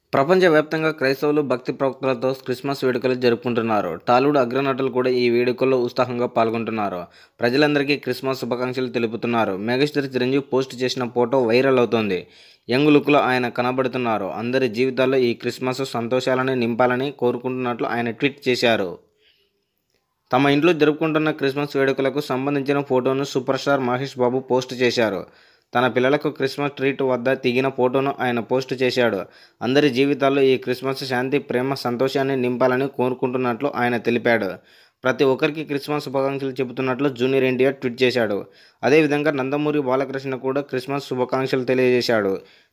ప్రపంచవ్యాప్తంగా క్రైస్తవులు భక్తి ప్రవక్తలతో క్రిస్మస్ వేడుకలు జరుపుకుంటున్నారు టాలీవుడ్ అగ్రనటులు కూడా ఈ వేడుకల్లో ఉత్సాహంగా పాల్గొంటున్నారు ప్రజలందరికీ క్రిస్మస్ శుభాకాంక్షలు తెలుపుతున్నారు మెగాస్టార్ చిరంజీవి పోస్ట్ చేసిన ఫోటో వైరల్ అవుతోంది యంగ్ లుక్లో ఆయన కనబడుతున్నారు అందరి జీవితాల్లో ఈ క్రిస్మస్ సంతోషాలని నింపాలని కోరుకుంటున్నట్లు ఆయన ట్వీట్ చేశారు తమ ఇంట్లో జరుపుకుంటున్న క్రిస్మస్ వేడుకలకు సంబంధించిన ఫోటోను super star Mahesh Babu post చేశారు తన పిల్లలకు క్రిస్మస్ ట్రీట్ వద్ద దిగిన ఫోటోను ఆయన పోస్ట్ చేశాడు అందరి జీవితాల్లో ఈ క్రిస్మస్ శాంతి ప్రేమ సంతోషాన్ని నింపాలని కోరుకుంటున్నట్లు ఆయన తెలిపాడు ప్రతి ఒక్కరికి క్రిస్మస్ శుభాకాంక్షలు చెబుతున్నట్లు జూనియర్ ఎన్టీఆర్ ట్వీట్ చేశాడు అదేవిధంగా నందమూరి బాలకృష్ణ కూడా క్రిస్మస్ శుభాకాంక్షలు తెలియజేశాడు